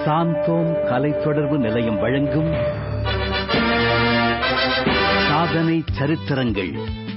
சாந்தோம் கலை தொடர்பு நிலையம் வழங்கும் சாதனை சரித்திரங்கள்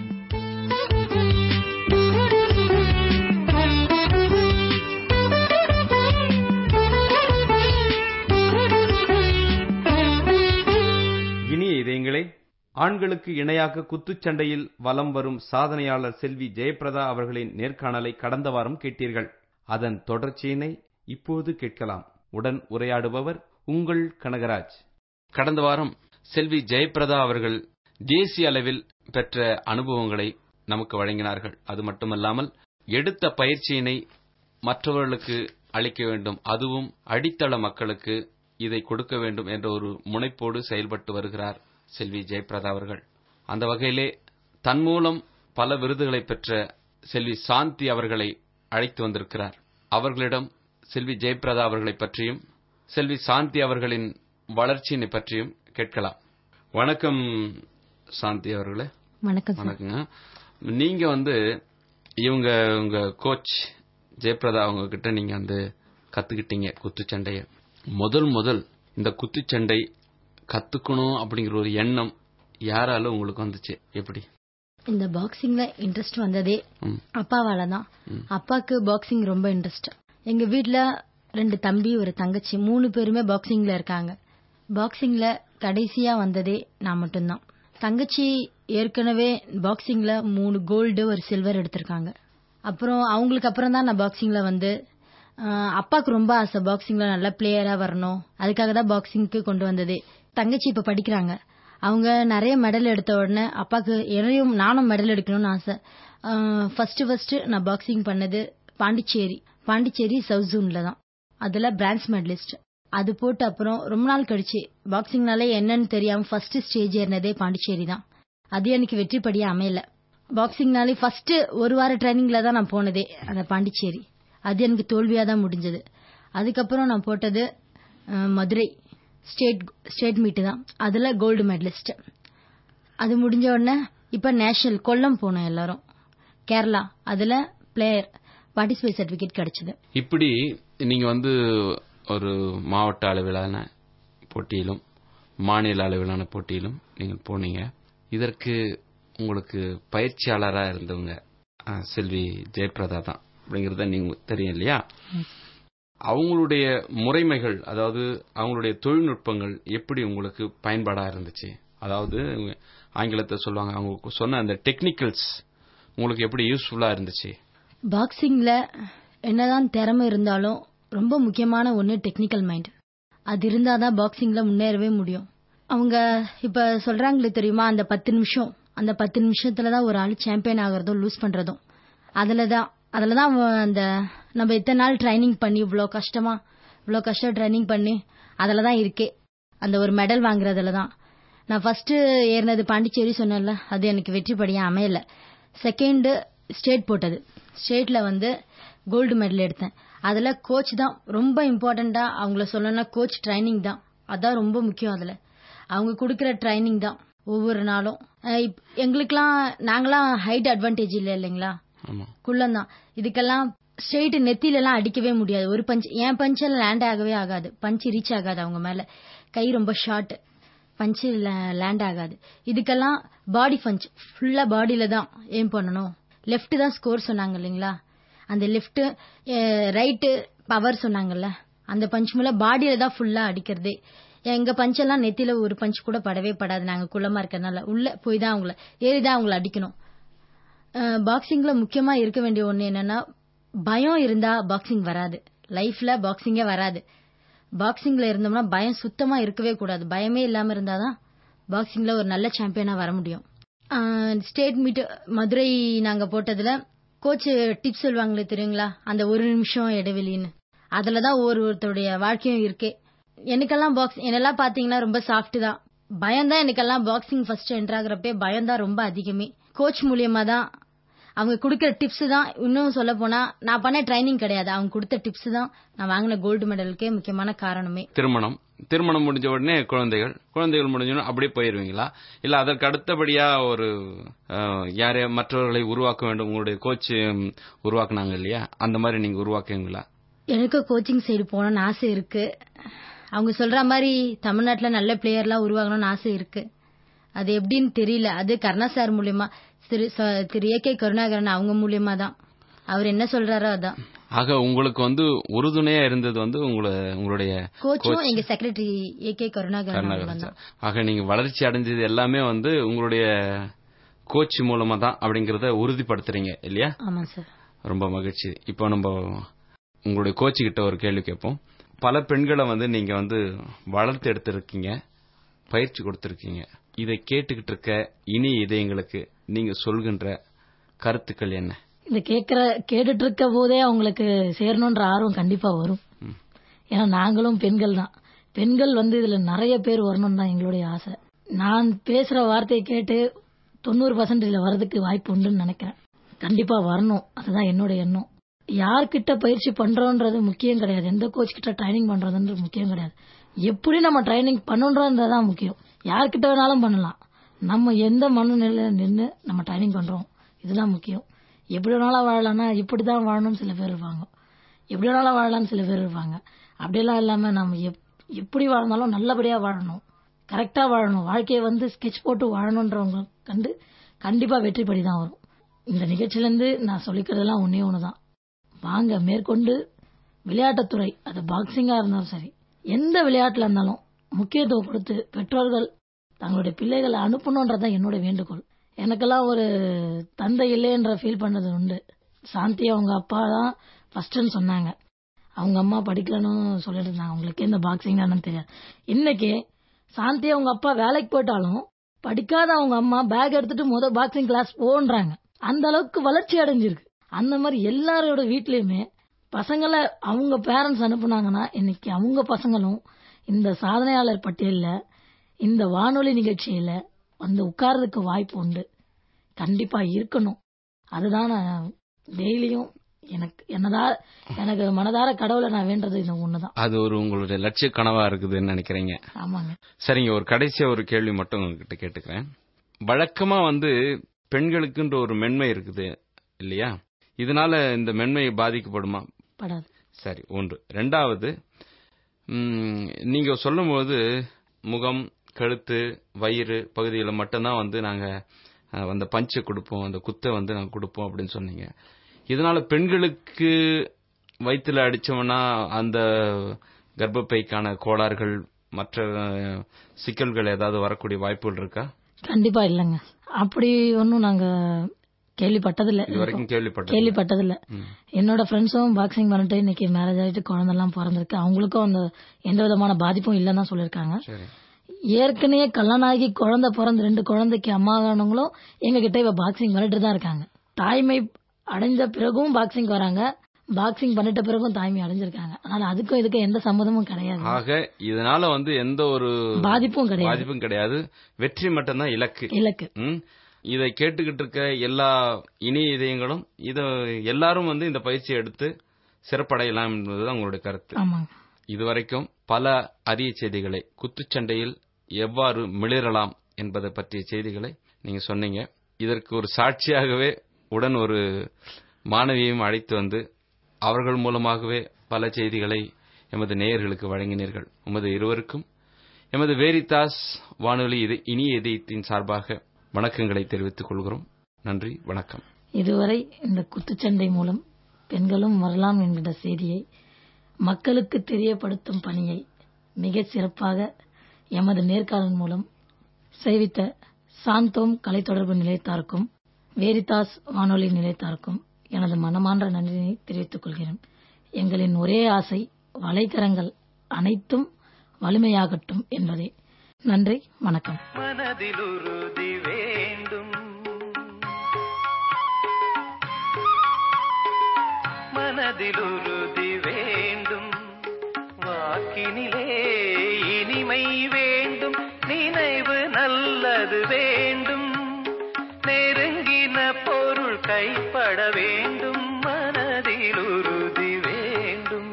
இனிய இதயங்களே ஆண்களுக்கு இணையாக குத்துச்சண்டையில் வலம் வரும் சாதனையாளர் செல்வி ஜெயபிரதா அவர்களின் நேர்காணலை கடந்த வாரம் கேட்டீர்கள் அதன் தொடர்ச்சியினை இப்போது கேட்கலாம் உடன் உரையாடுபவர் உங்கள் கனகராஜ் கடந்த வாரம் செல்வி ஜெயபிரதா அவர்கள் தேசிய அளவில் பெற்ற அனுபவங்களை நமக்கு வழங்கினார்கள் அது மட்டுமல்லாமல் எடுத்த பயிற்சியினை மற்றவர்களுக்கு அளிக்க வேண்டும் அதுவும் அடித்தள மக்களுக்கு இதை கொடுக்க வேண்டும் என்ற ஒரு முனைப்போடு செயல்பட்டு வருகிறார் செல்வி ஜெயபிரதா அவர்கள் அந்த வகையிலே தன் மூலம் பல விருதுகளை பெற்ற செல்வி சாந்தி அவர்களை அழைத்து வந்திருக்கிறார் அவர்களிடம் செல்வி ஜெயபிரதா அவர்களை பற்றியும் செல்வி சாந்தி அவர்களின் வளர்ச்சியினை பற்றியும் கேட்கலாம் வணக்கம் சாந்தி அவர்களே வணக்கம் சார் வணக்கங்க நீங்க வந்து இவங்க உங்க கோச் ஜெயபிரதா அவங்க கிட்ட நீங்க வந்து கத்துக்கிட்டீங்க குத்துச்சண்டைய முதல் முதல் இந்த குத்துச்சண்டை கத்துக்கணும் அப்படிங்கிற ஒரு எண்ணம் யாரால உங்களுக்கு வந்துச்சு எப்படி இந்த பாக்ஸிங்ல இன்ட்ரெஸ்ட் வந்ததே ம். அப்பாவால தான் அப்பாக்கு பாக்ஸிங் ரொம்ப இன்ட்ரெஸ்ட் எங்க வீட்ல ரெண்டு தம்பி ஒரு தங்கச்சி மூணு பேருமே பாக்ஸிங்ல இருக்காங்க பாக்ஸிங்ல கடைசியா வந்ததே நான் மட்டும்தான் தங்கச்சி ஏற்கனவே பாக்ஸிங்ல மூணு கோல்டு ஒரு சில்வர் எடுத்திருக்காங்க அப்புறம் அவங்களுக்கு அப்புறம் தான் நான் பாக்ஸிங்ல வந்து ஆஹ், அப்பாக்கு ரொம்ப ஆசை பாக்ஸிங்ல நல்ல பிளேயரா வரணும் அதுக்காக தான் பாக்ஸிங்க்கு கொண்டு வந்ததே தங்கச்சி இப்ப படிக்கிறாங்க அவங்க நிறைய மெடல் எடுத்த உடனே அப்பாக்கு என்னையும் நானும் மெடல் எடுக்கணும்னு ஆசை ஃபர்ஸ்ட் ஃபர்ஸ்ட் நான் பாக்ஸிங் பண்ணது பாண்டிச்சேரி பாண்டிச்சேரி சவுத் ஜூன்ல தான் அதுல பிரான்ஸ் மெடலிஸ்ட் அது போட்டு அப்புறம் ரொம்ப நாள் கழிச்சு பாக்ஸிங்னாலே என்னன்னு தெரியாம ஃபர்ஸ்ட் ஸ்டேஜ் ஏறினதே பாண்டிச்சேரி தான் அது எனக்கு வெற்றிப்படியா அமையல பாக்ஸிங்னாலே ஃபர்ஸ்ட் ஒரு வார ட்ரைனிங்ல தான் நான் போனதே அந்த பாண்டிச்சேரி அது எனக்கு தோல்வியா தான் முடிஞ்சது அதுக்கப்புறம் நான் போட்டது அஹ், மதுரை ஸ்டேட் ஸ்டேட் மீட் தான் அதுல கோல்டு மெடலிஸ்ட் அது முடிஞ்ச உடனே இப்ப நேஷனல் கொல்லம் போனோம் எல்லாரும் கேரளா அதுல பிளேயர் பார்ட்டிசிபேட் சர்டிபிகேட் கிடைச்சது இப்படி நீங்க வந்து ஒரு மாவட்ட அளவிலான போட்டியிலும் மாநில அளவிலான போட்டியிலும் நீங்கள் போனீங்க இதற்கு உங்களுக்கு பயிற்சியாளரா இருந்தவங்க அஹ், செல்வி ஜெயபிரதா தான் அப்படிங்கறத நீங்க தெரியும் இல்லையா அவங்களுடைய முறைமைகள் அதாவது அவங்களுடைய தொழில்நுட்பங்கள் எப்படி உங்களுக்கு பயன்பாடா இருந்துச்சு அதாவது ஆங்கிலத்தை சொல்லுவாங்க அவங்க சொன்ன அந்த டெக்னிக்கல்ஸ் உங்களுக்கு எப்படி யூஸ்ஃபுல்லா இருந்துச்சு பாக்ஸிங்ல என்னதான் திறமை இருந்தாலும் ரொம்ப முக்கியமான ஒண்ணு டெக்னிக்கல் மைண்ட் அது இருந்தாதான் பாக்ஸிங்ல முன்னேறவே முடியும் அவங்க இப்ப சொல்றாங்களே தெரியுமா அந்த பத்து நிமிஷம் அந்த பத்து நிமிஷத்துல தான் ஒரு ஆள் சாம்பியன் ஆகுறதும் லூஸ் பண்றதும் அதுலதான் அதுலதான் அவன் அந்த நம்ம இத்தனை நாள் ட்ரைனிங் பண்ணி இவ்ளோ கஷ்டமா இவ்ளோ கஷ்டம் ட்ரைனிங் பண்ணி அதுலதான் இருக்கே அந்த ஒரு மெடல் வாங்குறதுல தான் நான் ஃபர்ஸ்ட் ஏறினது பாண்டிச்சேரி சொன்னேன்ல அது எனக்கு வெற்றிப்படியா அமையல செகண்ட் ஸ்டேட் போட்டது ஸ்டேட்ல வந்து கோல்டு மெடல் எடுத்தேன் அதுல கோச் தான் ரொம்ப இம்பார்ட்டண்டா அவங்கள சொல்லணும்னா கோச் ட்ரைனிங் தான் அதான் ரொம்ப முக்கியம் அதுல அவங்க கொடுக்கிற ட்ரைனிங் தான் ஒவ்வொரு நாளும் அஹ் இப்- எங்களுக்கெல்லாம் நாங்களாம் ஹைட் அட்வான்டேஜ் இல்ல இல்லைங்களா ஆமா குள்ளம் தான் இதுக்கெல்லாம் ஸ்ட்ரெயிட் நெத்தில எல்லாம் அடிக்கவே முடியாது ஒரு பஞ்ச் என் பஞ்செல்லாம் லேண்ட் ஆகவே ஆகாது பஞ்ச் ரீச் ஆகாது அவங்க மேல கை ரொம்ப ஷார்ட் பஞ்ச் லேண்ட் ஆகாது இதுக்கெல்லாம் பாடி பஞ்ச் ஃபுல்லா பாடியில தான் ஏம் பண்ணணும் லெஃப்ட் தான் ஸ்கோர் சொன்னாங்க இல்லைங்களா அந்த லெஃப்ட் ரைட்டு பவர் சொன்னாங்கல்ல அந்த பஞ்ச் மூலம் பாடியில தான் ஃபுல்லா அடிக்கிறதே எங்க பஞ்ச் எல்லாம் நெத்தில ஒரு பஞ்ச் கூட படவே படாது நாங்க குள்ளமா இருக்கறனால உள்ள போய் தான் அவங்கள ஏறிதான் அவங்கள அடிக்கணும் பாக்ஸிங்ல முக்கியமா இருக்க வேண்டிய ஒண்ணு என்னன்னா பயம் இருந்தா பாக்ஸிங் வராது லைஃப்ல பாக்ஸிங்கே வராது பாக்ஸிங்ல இருந்தோம்னா பயம் சுத்தமா இருக்கவே கூடாது பயமே இல்லாம இருந்தாதான் பாக்ஸிங்ல ஒரு நல்ல சாம்பியனா வர முடியும் ஸ்டேட் மீட் மதுரை நாங்க போட்டதுல கோச் டிப்ஸ் சொல்லுவாங்களே தெரியுங்களா அந்த ஒரு நிமிஷம் இடைவெளின்னு அதுலதான் ஒரு ஒருத்தருடைய வாழ்க்கையும் இருக்கே எனக்கெல்லாம் பாக்ஸ் என்னெல்லாம் பாத்தீங்கன்னா ரொம்ப சாஃப்ட் தான் பயம் தான் எனக்கெல்லாம் பாக்ஸிங் ஃபர்ஸ்ட் என்ட்ராகிறப்பே பயம் தான் ரொம்ப அதிகமே கோச் மூலியமா தான் அவங்க கொடுக்கிற டிப்ஸ் தான் இன்னும் சொல்ல போனா நான் பண்ண ட்ரைனிங் கிடையாது அவங்க கொடுத்த டிப்ஸ் தான் நான் வாங்கின கோல்டு மெடலுக்கே முக்கியமான காரணமே திருமணம் திருமணம் முடிஞ்ச உடனே குழந்தைகள் குழந்தைகள் முடிஞ்ச உடனே அப்படியே போயிருவீங்களா இல்ல அதற்கு அடுத்தபடியா ஒரு அஹ், யாரைய மற்றவர்களை உருவாக்க வேண்டும் உங்களுடைய கோச் உருவாக்குனாங்க இல்லையா அந்த மாதிரி நீங்க உருவாக்குவீங்களா எனக்கு கோச்சிங் சைடு போகணும்னு ஆசை இருக்கு அவங்க சொல்ற மாதிரி தமிழ்நாட்டுல நல்ல பிளேயர்லாம் உருவாகணும்னு ஆசை இருக்கு அது எப்படின்னு தெரியல அது கருணா சார் மூலியமா திரு ச- திரு ஏ கே கருணாகரன் அவங்க மூலியமா தான் அவர் என்ன சொல்றாரோ அதான் ஆக உங்களுக்கு வந்து உறுதுணையா இருந்தது வந்து உங்களை உங்களுடைய கோச்சும் எங்க secretary A K Karunakaran Karunakaran அவர்கள் சார் ஆக நீங்க வளர்ச்சி அடைஞ்சது எல்லாமே வந்து உங்களுடைய கோச் மூலமா தான் அப்படிங்கறத உறுதிப்படுத்துறீங்க இல்லையா ஆமா சார் ரொம்ப மகிழ்ச்சி இப்போ நம்ம உங்களுடைய கோச்சு கிட்ட ஒரு கேள்வி கேட்போம் பல பெண்களை வந்து நீங்க வந்து வளர்த்து எடுத்திருக்கீங்க பயிற்சி கொடுத்திருக்கீங்க இதை கேட்டுக்கிட்டு இருக்க இனி இதயங்களுக்கு நீங்க சொல்கின்ற கருத்துக்கள் என்ன இத கேட்கிற கேட்டுட்டு இருக்க போதே அவங்களுக்கு சேரணுன்ற ஆர்வம் கண்டிப்பா வரும் ஏன்னா நாங்களும் பெண்கள் தான் பெண்கள் வந்து இதுல நிறைய பேர் வரணும்னு தான் எங்களுடைய ஆசை நான் பேசுற வார்த்தையை கேட்டு தொண்ணூறு பர்சன்ட் இதுல வர்றதுக்கு வாய்ப்பு உண்டுன்னு நினைக்கிறேன் கண்டிப்பா வரணும் அதுதான் என்னோட எண்ணம் யார்கிட்ட பயிற்சி பண்றோன்றது முக்கியம் கிடையாது எந்த கோச் கிட்ட ட்ரைனிங் பண்றதுன்றது முக்கியம் கிடையாது எப்படி நம்ம ட்ரைனிங் பண்ணுன்றதுதான் முக்கியம் யார்கிட்ட வேணாலும் பண்ணலாம் நம்ம எந்த மனநிலையில நின்று நம்ம ட்ரைனிங் பண்றோம் இதுதான் முக்கியம் எப்படி வேணாலும் வாழலாம்னா இப்படிதான் வாழணும்னு சில பேர் இருப்பாங்க எப்படி வேணாலும் வாழலாம்னு சில பேர் இருப்பாங்க அப்படியெல்லாம் இல்லாம நம்ம எப்- எப்படி வாழ்ந்தாலும் நல்லபடியா வாழணும் கரெக்டா வாழணும் வாழ்க்கையை வந்து ஸ்கெட்ச் போட்டு வாழணுன்றவங்க கண்டு கண்டிப்பா வெற்றி படி தான் வரும் இந்த நிகழ்ச்சியில இருந்து நான் சொல்லிக்கிறதெல்லாம் ஒன்னே ஒண்ணுதான் வாங்க மேற்கொண்டு விளையாட்டுத்துறை அது பாக்ஸிங்கா இருந்தாலும் சரி எந்த விளையாட்டுல இருந்தாலும் முக்கியத்துவம் கொடுத்து பெற்றோர்கள் தங்களுடைய பிள்ளைகளை அனுப்பணுன்றதான் என்னோட வேண்டுகோள் எனக்கெல்லாம் ஒரு தந்தை இல்லைன்ற ஃபீல் பண்ணது உண்டு சாந்தி அவங்க அப்பா தான் ஃபர்ஸ்ட்னு சொன்னாங்க அவங்க அம்மா படிக்கலன்னு சொல்லிட்டு இருந்தாங்க அவங்களுக்கு இந்த பாக்ஸிங் என்னன்னு தெரியாது இன்னைக்கு சாந்தி அவங்க அப்பா வேலைக்கு போயிட்டாலும் படிக்காத அவங்க அம்மா பேக் எடுத்துட்டு முத பாக்ஸிங் கிளாஸ் போன்றாங்க அந்த அளவுக்கு வளர்ச்சி அடைஞ்சிருக்கு அந்த மாதிரி எல்லாரோட வீட்லயுமே பசங்களை அவங்க பேரண்ட்ஸ் அனுப்புனாங்கன்னா இன்னைக்கு அவங்க பசங்களும் இந்த சாதனையாளர் பட்டியல்ல இந்த வானொலி நிகழ்ச்சியில வந்து உட்கார்றதுக்கு வாய்ப்பு உண்டு கண்டிப்பா இருக்கணும் அதுதான் நான் டெய்லியும் எனக்கு என்னதா எனக்கு மனதார கடவுளை நான் வேண்டது இந்த ஒண்ணுதான் அது ஒரு உங்களுடைய லட்சிய கனவா இருக்குதுன்னு நினைக்கிறீங்க ஆமாங்க சரிங்க ஒரு கடைசியா ஒரு கேள்வி மட்டும் உங்ககிட்ட கேட்டுக்கிறேன் வழக்கமா வந்து பெண்களுக்குன்ற ஒரு மென்மை இருக்குது இல்லையா இதனால இந்த மென்மை பாதிக்கப்படுமா படாது சரி ஒன்று ரெண்டாவது ம், நீங்க சொல்லும்போது முகம் கழுத்து வயிறு பகுதியில் மட்டும்தான் வந்து நாங்க அஹ், அந்த பஞ்சை கொடுப்போம் அந்த குத்தை வந்து நாங்க கொடுப்போம் அப்படின்னு சொன்னீங்க இதனால பெண்களுக்கு வயிற்றுல அடிச்சோம்னா அந்த கர்ப்பப்பைக்கான கோளாறுகள் மற்ற அஹ், சிக்கல்கள் ஏதாவது வரக்கூடிய வாய்ப்புகள் இருக்கா கண்டிப்பா இல்லைங்க அப்படி ஒன்றும் நாங்க கேள்விப்பட்டதில்ல இது வரைக்கும் கேள்விப்பட்டது கேள்விப்பட்டதில்ல என்னோட ஃப்ரெண்ட்ஸும் பாக்ஸிங் பண்ணிட்டு இன்னைக்கு மேரேஜ் ஆயிட்டு குழந்தைலாம் பிறந்திருக்கு அவங்களுக்கும் அந்த எந்த விதமான பாதிப்பும் இல்லைன்னு தான் சொல்லியிருக்காங்க சரி ஏற்கனவே கல்யாணம் ஆகி குழந்தை பிறந்து ரெண்டு குழந்தைக்கு அம்மாவானவங்களும் எங்க கிட்ட இப்ப பாக்ஸிங் பண்ணிட்டு தான் இருக்காங்க தாய்மை அடைஞ்ச பிறகும் பாக்ஸிங் வராங்க பாக்ஸிங் பண்ணிட்ட பிறகும் தாய்மை அடைஞ்சிருக்காங்க அதனால அதுக்கும் இதுக்கும் எந்த சம்மதமும் கிடையாது ஆக இதனால வந்து எந்த ஒரு பாதிப்பும் கிடையாது பாதிப்பும் கிடையாது வெற்றி மட்டும்தான் இலக்கு இலக்கு ம். இதை கேட்டுக்கிட்டு இருக்க எல்லா இனிய இதயங்களும் இத எல்லாரும் வந்து இந்த பயிற்சியை எடுத்து சிறப்படையலாம் என்பதுதான் உங்களுடைய கருத்து ஆமாங்க இதுவரைக்கும் பல அரிய செய்திகளை குத்துச்சண்டையில் எவ்வாறு மிளிரலாம் என்பதை பற்றிய செய்திகளை நீங்க சொன்னீங்க இதற்கு ஒரு சாட்சியாகவே உடன் ஒரு மாணவியையும் அழைத்து வந்து அவர்கள் மூலமாகவே பல செய்திகளை எமது நேயர்களுக்கு வழங்கினீர்கள் உமது இருவருக்கும் எமது வேரிதாஸ் வானொலி இது இனிய இதயத்தின் சார்பாக வணக்கங்களை தெரிவித்துக் கொள்கிறோம் நன்றி வணக்கம் இதுவரை இந்த குத்துச்சண்டை மூலம் பெண்களும் வரலாம் என்கிற செய்தியை மக்களுக்கு தெரியப்படுத்தும் பணியை மிகச் சிறப்பாக எமது நேர்காணல் மூலம் செய்வித்த சாந்தோம் கலைத்தொடர்பு நிலையத்தாருக்கும் வேரிதாஸ் வானொலி நிலையத்தாருக்கும் எனது மனமார்ந்த நன்றியை தெரிவித்துக் கொள்கிறேன் எங்களின் ஒரே ஆசை வலைக்கரங்கள் அனைத்தும் வலிமையாகட்டும் என்பதே நன்றி வணக்கம் மனதில் உறுதி வேண்டும் மனதில் உறுதி வேண்டும் வாக்கினிலே இனிமை வேண்டும் நினைவு நல்லது வேண்டும் நெருங்கின பொருள் கைப்பட வேண்டும் மனதில் உறுதி வேண்டும்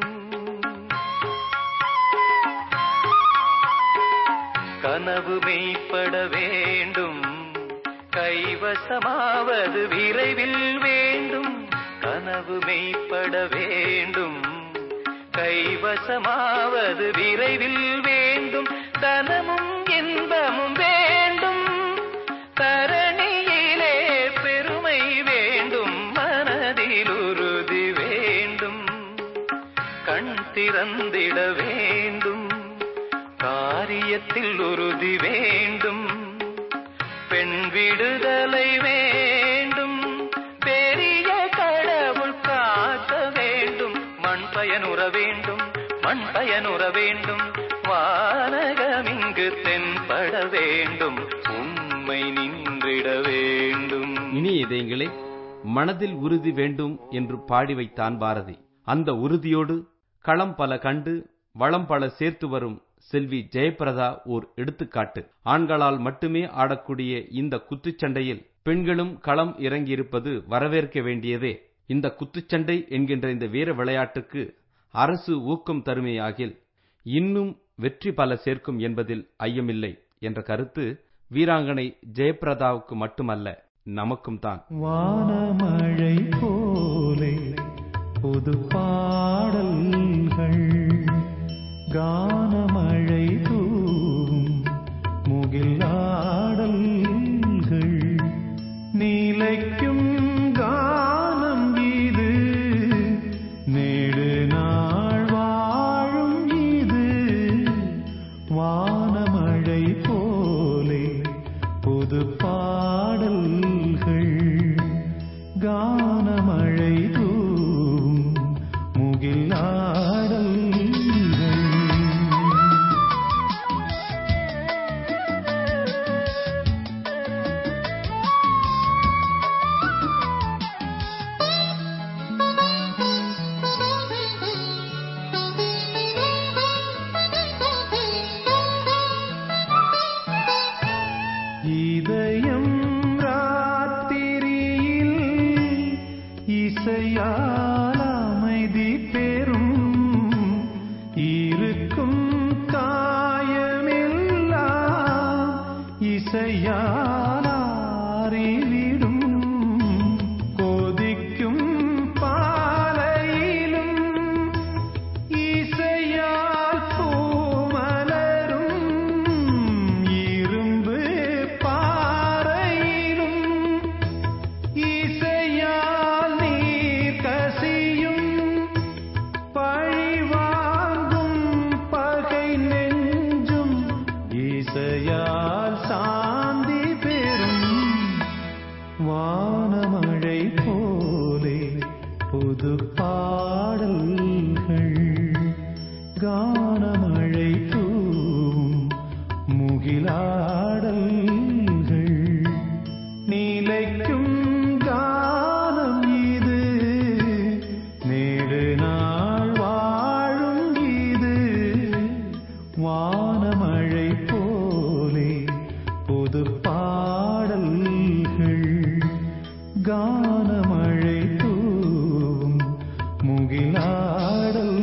கனவு மெய்ப்பட வேண்டும் கைவசமாவது விரைவில் வேண்டும் கனவு மெய்ப்பட வேண்டும் கைவசமாவது விரைவில் வேண்டும் தனமும் இன்பமும் வேண்டும் தரணியிலே பெருமை வேண்டும் மனதில் உறுதி வேண்டும் கண் திறந்திட வேண்டும் காரியத்தில் உறுதி வேண்டும் பெண் விடுதலை வேண்டும் பெரிய கடவுள் காக்க வேண்டும் மண் பயனுற வேண்டும் மண் பயனுற வேண்டும் வானகம் இங்கு தென்பட வேண்டும் உண்மை நின்றிட வேண்டும் இனிய இதயங்களே மனதில் உறுதி வேண்டும் என்று பாடி வைத்தான் பாரதி அந்த உறுதியோடு களம் பல கண்டு வளம் பல சேர்த்து வரும் செல்வி ஜெயபிரதா ஓர் எடுத்துக்காட்டு ஆண்களால் மட்டுமே ஆடக்கூடிய இந்த குத்துச்சண்டையில் பெண்களும் களம் இறங்கியிருப்பது வரவேற்க வேண்டியதே இந்த குத்துச்சண்டை என்கின்ற இந்த வீர விளையாட்டுக்கு அரசு ஊக்கம் தருமையாகில் இன்னும் வெற்றி பல சேர்க்கும் என்பதில் ஐயமில்லை என்ற கருத்து வீராங்கனை ஜெயபிரதாவுக்கு மட்டுமல்ல நமக்கும் தான் வானமழை போலே புது பாடல்கள் கானமழை தூவும் முகில் ஆடல்கள் நீலைக்கும் கானம் இது நெடு நாள் வாழும் இது வானமழை போலே புது பாடல்கள் கானமழை தூவும் முகில் ஆடல்கள் இதயம் ராத்திரியில் இசையால் அமைதி பெறும் இருக்கும் காயமெல்லாம் இசையால் ஆறிவிடும் கொதிக்கும் பாலையிலும் இசையால் பூமலரும் இரும்பு பாறையிலும் இசையால் நீர் கசியும் பழிவாங்கும் பகை நெஞ்சும் இசையால் சாந்தி பெறும் வானமழை போலே புது பாடல்கள் கானமழை தூவும் முகிலாடல்கள் நீலைக்கும் கானம் இது நேடு நாள் வாழும் இது வானமழை போலே புது பாடல்கள் கானமழை தூவும் முகிலாடல்கள்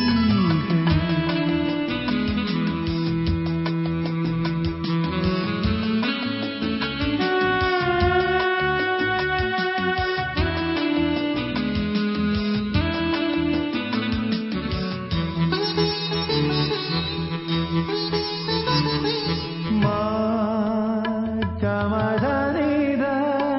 மா கமதனிதா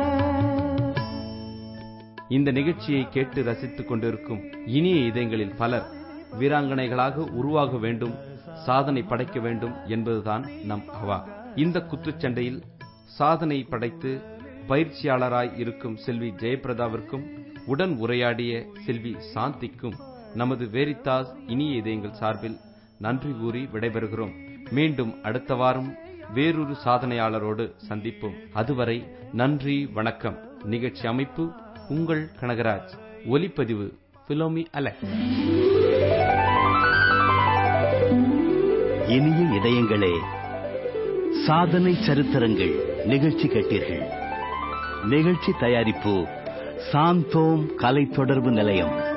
இந்த நிகழ்ச்சியை கேட்டு ரசித்துக் கொண்டிருக்கும் இனிய இதயங்களில் பலர் வீராங்கனைகளாக உருவாக வேண்டும் சாதனை படைக்க வேண்டும் என்பதுதான் நம் அவா இந்த குத்துச்சண்டையில் சாதனை படைத்து பயிற்சியாளராய் இருக்கும் செல்வி ஜெயபிரதாவிற்கும் உடன் உரையாடிய செல்வி சாந்திக்கும் நமது வேரித்தாஸ் இனிய இதயங்கள் சார்பில் நன்றி கூறி விடைபெறுகிறோம் மீண்டும் அடுத்த வாரம் வேறொரு சாதனையாளரோடு சந்திப்போம் அதுவரை நன்றி வணக்கம் நிகழ்ச்சி அமைப்பு உங்கள் கனகராஜ் ஒலிப்பதிவு பிலோமி அலெக்ஸ் இனிய இதயங்களே சாதனை சரித்திரங்கள் நிகழ்ச்சி கேட்டீர்கள் நிகழ்ச்சி தயாரிப்பு சாந்தோம் கலை தொடர்பு நிலையம்